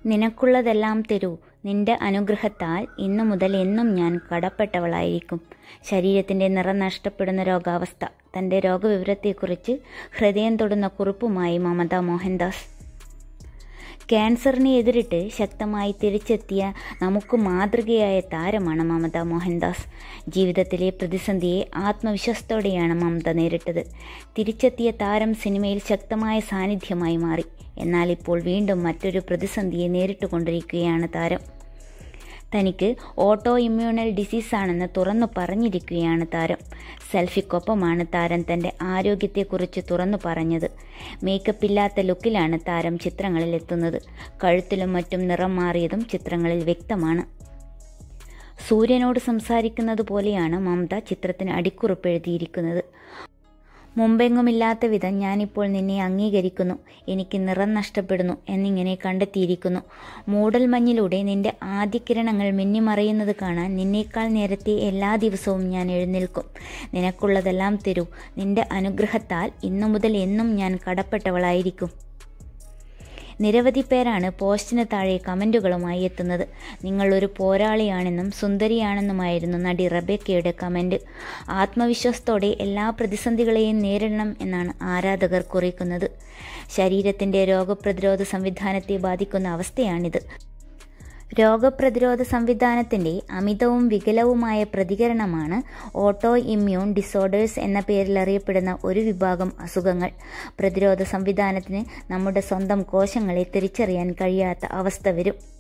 നിനക്കുള്ളതെല്ലാം തരൂ നിന്റെ അനുഗ്രഹത്താൽ ഇന്നു മുതൽ എന്നും ഞാൻ കടപ്പെട്ടവളായിരിക്കും ശരീരത്തിന്റെ നിറം നഷ്ടപ്പെടുന്ന രോഗാവസ്ഥ തന്റെ രോഗവിവരത്തെക്കുറിച്ച് ഹൃദയം തൊടുന്ന കുറിപ്പുമായി മമത മോഹൻദാസ് ക്യാൻസറിനെ എതിരിട്ട് ശക്തമായി തിരിച്ചെത്തിയ നമുക്ക് മാതൃകയായ താരമാണ് മമത മോഹൻദാസ് ജീവിതത്തിലെ പ്രതിസന്ധിയെ ആത്മവിശ്വാസത്തോടെയാണ് മമത നേരിട്ടത് തിരിച്ചെത്തിയ താരം സിനിമയിൽ ശക്തമായ സാന്നിധ്യമായി മാറി എന്നാൽ ഇപ്പോൾ വീണ്ടും മറ്റൊരു പ്രതിസന്ധിയെ നേരിട്ടുകൊണ്ടിരിക്കുകയാണ് താരം തനിക്ക് ഓട്ടോ ഇമ്മ്യൂണൽ ഡിസീസാണെന്ന് തുറന്നു പറഞ്ഞിരിക്കുകയാണ് താരം സെൽഫിക്കൊപ്പമാണ് താരം തൻ്റെ ആരോഗ്യത്തെക്കുറിച്ച് തുറന്നു പറഞ്ഞത് മേക്കപ്പ് ഇല്ലാത്ത ലുക്കിലാണ് താരം ചിത്രങ്ങളിൽ എത്തുന്നത് കഴുത്തിലും മറ്റും നിറം മാറിയതും ചിത്രങ്ങളിൽ വ്യക്തമാണ് സൂര്യനോട് സംസാരിക്കുന്നത് പോലെയാണ് മമത ചിത്രത്തിന് അടിക്കുറിപ്പ് എഴുതിയിരിക്കുന്നത് മുമ്പെങ്ങുമില്ലാത്ത വിധം ഞാനിപ്പോൾ നിന്നെ അംഗീകരിക്കുന്നു എനിക്ക് നിറം നഷ്ടപ്പെടുന്നു എന്നിങ്ങനെ കണ്ടെത്തിയിരിക്കുന്നു മൂടൽമഞ്ഞിലൂടെ നിന്റെ ആദ്യ കിരണങ്ങൾ മിന്നിമറയുന്നത് കാണാൻ നിന്നേക്കാൾ നേരത്തെ എല്ലാ ദിവസവും ഞാൻ എഴുന്നേൽക്കും നിനക്കുള്ളതെല്ലാം തരൂ നിന്റെ അനുഗ്രഹത്താൽ ഇന്നു മുതൽ എന്നും ഞാൻ കടപ്പെട്ടവളായിരിക്കും നിരവധി പേരാണ് പോസ്റ്റിന് താഴെ കമൻറ്റുകളുമായി എത്തുന്നത് നിങ്ങൾ ഒരു പോരാളിയാണെന്നും സുന്ദരിയാണെന്നുമായിരുന്നു നടി റബേക്കയുടെ കമൻറ്റ് ആത്മവിശ്വാസത്തോടെ എല്ലാ പ്രതിസന്ധികളെയും നേരിടണം എന്നാണ് ആരാധകർ കുറിക്കുന്നത് ശരീരത്തിൻ്റെ രോഗപ്രതിരോധ സംവിധാനത്തെ ബാധിക്കുന്ന അവസ്ഥയാണിത് രോഗപ്രതിരോധ സംവിധാനത്തിൻ്റെ അമിതവും വികലവുമായ പ്രതികരണമാണ് ഓട്ടോ ഇമ്മ്യൂൺ ഡിസോർഡേഴ്സ് എന്ന പേരിൽ അറിയപ്പെടുന്ന ഒരു വിഭാഗം അസുഖങ്ങൾ പ്രതിരോധ സംവിധാനത്തിന് നമ്മുടെ സ്വന്തം കോശങ്ങളെ തിരിച്ചറിയാൻ കഴിയാത്ത അവസ്ഥ വരും